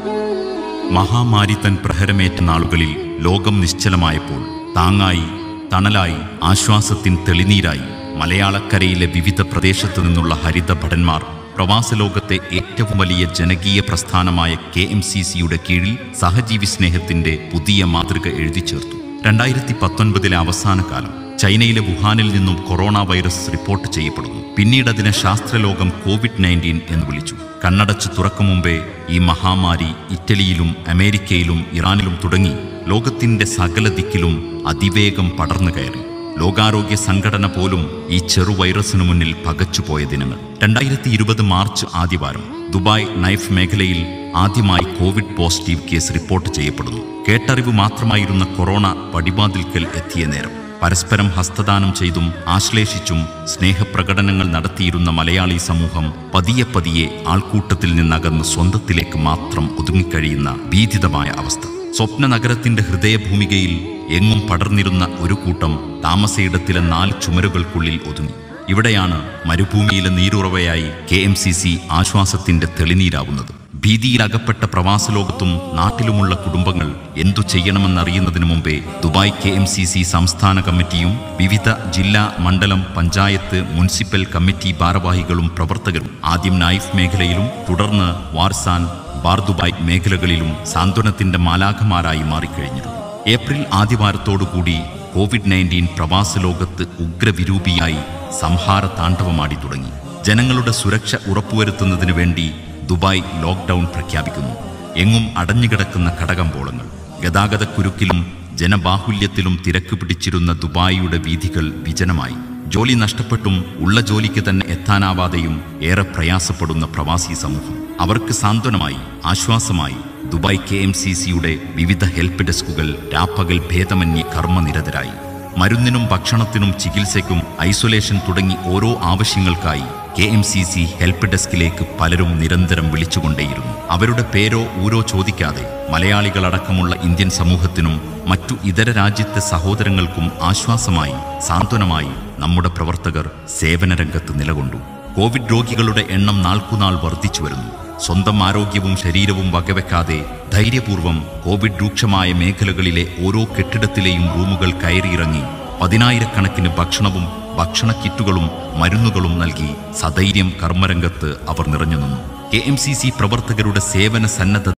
മഹാമാരി തൻ പ്രഹരമേറ്റ നാളുകളിൽ ലോകം നിശ്ചലമായപ്പോൾ താങ്ങായി തണലായി ആശ്വാസത്തിൻ തെളിനീരായി മലയാളക്കരയിലെ വിവിധ പ്രദേശത്തു നിന്നുള്ള ഹരിത ഭടന്മാർ പ്രവാസലോകത്തെ ഏറ്റവും വലിയ ജനകീയ പ്രസ്ഥാനമായ കെ എം സി സിയുടെ കീഴിൽ സഹജീവി സ്നേഹത്തിന്റെ പുതിയ മാതൃക എഴുതി ചേർത്തു രണ്ടായിരത്തി പത്തൊൻപതിലെ അവസാന കാലം ചൈനയിലെ വുഹാനിൽ നിന്നും കൊറോണ വൈറസ് റിപ്പോർട്ട് ചെയ്യപ്പെടുന്നു പിന്നീട് അതിനെ ശാസ്ത്രലോകം കോവിഡ് നയൻറ്റീൻ എന്ന് വിളിച്ചു കണ്ണടച്ച് തുറക്കും മുമ്പേ ഈ മഹാമാരി ഇറ്റലിയിലും അമേരിക്കയിലും ഇറാനിലും തുടങ്ങി ലോകത്തിന്റെ സകല ദിക്കിലും അതിവേഗം പടർന്നു കയറി ലോകാരോഗ്യ സംഘടന പോലും ഈ ചെറു വൈറസിനു മുന്നിൽ പകച്ചുപോയ ദിനങ്ങൾ രണ്ടായിരത്തി ഇരുപത് മാർച്ച് ആദ്യവാരം ദുബായ് നൈഫ് മേഖലയിൽ ആദ്യമായി കോവിഡ് പോസിറ്റീവ് കേസ് റിപ്പോർട്ട് ചെയ്യപ്പെടുന്നു കേട്ടറിവ് മാത്രമായിരുന്ന കൊറോണ പടിവാതിൽക്കൽ എത്തിയ നേരം പരസ്പരം ഹസ്തദാനം ചെയ്തും ആശ്ലേഷിച്ചും സ്നേഹപ്രകടനങ്ങൾ നടത്തിയിരുന്ന മലയാളി സമൂഹം പതിയെ പതിയെ ആൾക്കൂട്ടത്തിൽ നിന്നകന്ന് സ്വന്തത്തിലേക്ക് മാത്രം ഒതുങ്ങിക്കഴിയുന്ന ഭീതിതമായ അവസ്ഥ സ്വപ്ന നഗരത്തിന്റെ ഹൃദയഭൂമികയിൽ എങ്ങും പടർന്നിരുന്ന ഒരു കൂട്ടം താമസയിടത്തിലെ നാല് ചുമരുകൾക്കുള്ളിൽ ഒതുങ്ങി ഇവിടെയാണ് മരുഭൂമിയിലെ നീരുറവയായി കെ എം സി സി ആശ്വാസത്തിന്റെ തെളിനീരാവുന്നത് ഭീതിയിലകപ്പെട്ട പ്രവാസലോകത്തും നാട്ടിലുമുള്ള കുടുംബങ്ങൾ എന്തു ചെയ്യണമെന്നറിയുന്നതിനു മുമ്പേ Dubai K M C C സംസ്ഥാന കമ്മിറ്റിയും വിവിധ ജില്ലാ മണ്ഡലം പഞ്ചായത്ത് മുനിസിപ്പൽ കമ്മിറ്റി ഭാരവാഹികളും പ്രവർത്തകരും ആദ്യം നായിഫ് മേഖലയിലും തുടർന്ന് വാർസാൻ ബാർദുബായ് മേഖലകളിലും സാന്ത്വനത്തിന്റെ മാലാഖമാരായി മാറിക്കഴിഞ്ഞിരുന്നു ഏപ്രിൽ ആദ്യവാരത്തോടുകൂടി കോവിഡ് നയൻറ്റീൻ പ്രവാസലോകത്ത് ഉഗ്രവിരൂപിയായി സംഹാര താണ്ഡവമാടി തുടങ്ങി ജനങ്ങളുടെ സുരക്ഷ ഉറപ്പുവരുത്തുന്നതിനു വേണ്ടി ദുബായ് ലോക്ക്ഡൗൺ പ്രഖ്യാപിക്കുന്നു എങ്ങും അടഞ്ഞുകിടക്കുന്ന കടകമ്പോളങ്ങൾ ഗതാഗതക്കുരുക്കിലും ജനബാഹുല്യത്തിലും തിരക്ക് പിടിച്ചിരുന്ന ദുബായിയുടെ വീഥികൾ വിജനമായി ജോലി നഷ്ടപ്പെട്ടും ഉള്ള ജോലിക്ക് തന്നെ എത്താനാവാതെയും ഏറെ പ്രയാസപ്പെടുന്ന പ്രവാസി സമൂഹം അവർക്ക് സാന്ത്വനമായി ആശ്വാസമായി ദുബായ് കെ എം സി സിയുടെ വിവിധ ഹെൽപ്പ് ഡെസ്കുകൾ രാപ്പകൽ ഭേദമന്യേ കർമ്മനിരതരായി മരുന്നിനും ഭക്ഷണത്തിനും ചികിത്സയ്ക്കും ഐസൊലേഷൻ തുടങ്ങി ഓരോ ആവശ്യങ്ങൾക്കായി K M C C help ഡെസ്കിലേക്ക് പലരും നിരന്തരം വിളിച്ചുകൊണ്ടേയിരുന്നു അവരുടെ പേരോ ഊരോ ചോദിക്കാതെ മലയാളികളടക്കമുള്ള ഇന്ത്യൻ സമൂഹത്തിനും മറ്റു ഇതര രാജ്യത്തെ സഹോദരങ്ങൾക്കും ആശ്വാസമായി സാന്ത്വനമായി നമ്മുടെ പ്രവർത്തകർ സേവനരംഗത്ത് നിലകൊണ്ടു കോവിഡ് രോഗികളുടെ എണ്ണം നാൾക്കുനാൾ വർദ്ധിച്ചു വരുന്നു സ്വന്തം ആരോഗ്യവും ശരീരവും വകവെക്കാതെ ധൈര്യപൂർവം കോവിഡ് രൂക്ഷമായ മേഖലകളിലെ ഓരോ കെട്ടിടത്തിലെയും റൂമുകൾ കയറിയിറങ്ങി പതിനായിരക്കണക്കിന് ഭക്ഷണവും ഭക്ഷണ കിറ്റുകളും മരുന്നുകളും നൽകി സധൈര്യം കർമ്മരംഗത്ത് അവർ നിറഞ്ഞു നിന്നു കെ എം സി സി പ്രവർത്തകരുടെ സേവന സന്നദ്ധ